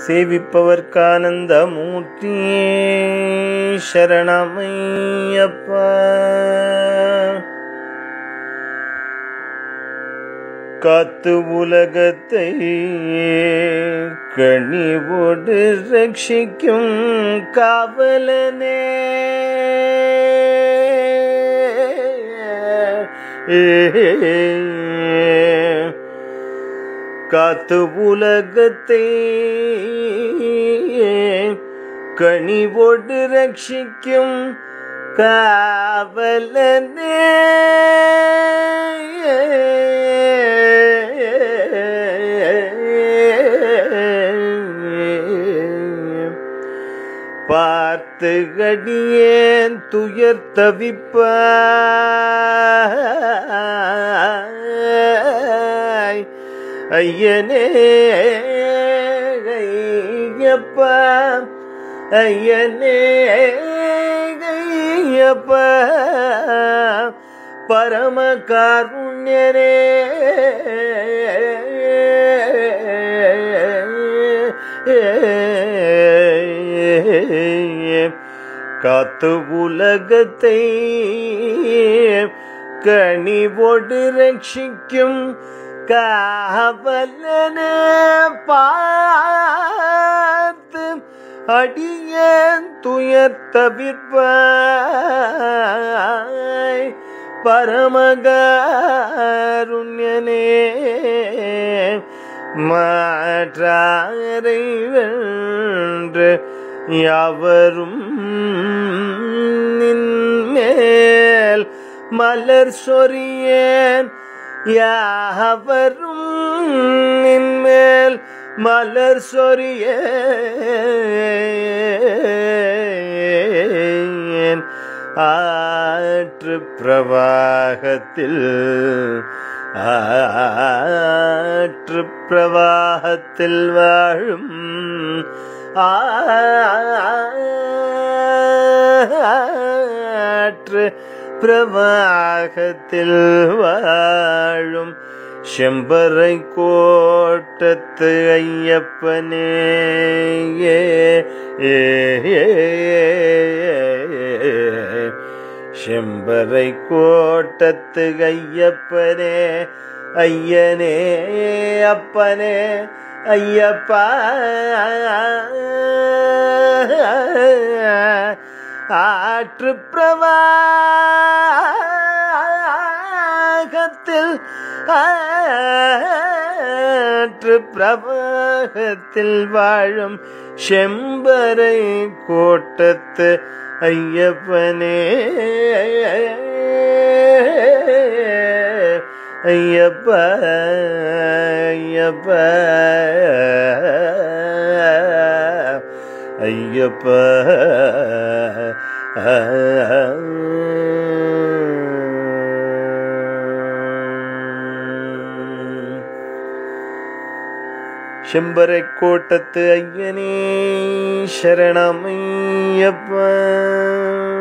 சேவிப்பவர்க்கானந்த மூர்த்தியே சரணமையப்பா காத்து உலகத்தை கனிவோடு ரட்சிக்கும் காவலனே காத்து உலகத்தை கனிவோடு ரட்சிக்கும் காவலனே பார்த்து கடியேன் துயர் தவிப்பாய் ஐயனே ஐயப்பா ஐயனே ஐயப்பா பரம காருண்யனே காத்து உலகத்தை கனிவோடு ரட்சிக்கும் காவலன பார்த்து அடியேன் துயர் தவிர்ப்பாய் பரமகாருண்யனே மாற்றாரை வென்று யாவரும் நின்மேல் மலர் சொரியேன் யாவரும் நின்மேல் மலர் சொரியேன் ஆற்று பிரவாகத்தில் ஆற்று பிரவாகத்தில் வாழும் ஆற்று பிரவாகத்தில் வாழும் செம்பரை கோட்டத்து ஐயப்பனே ஏ ஏ செம்பரை கோட்டத்து ஐயப்பனே ஐயனே அப்பனே ஐயப்பா ஆற்று பிரவாகத்தில் ஆற்று பிரவாகத்தில் வாழும் செம்பரை கோட்டத்து ஐயப்பனே ஐயப்ப ஐயப்ப ஐயப்ப செம்பரை கோட்டத்து ஐயனே சரணமையப்ப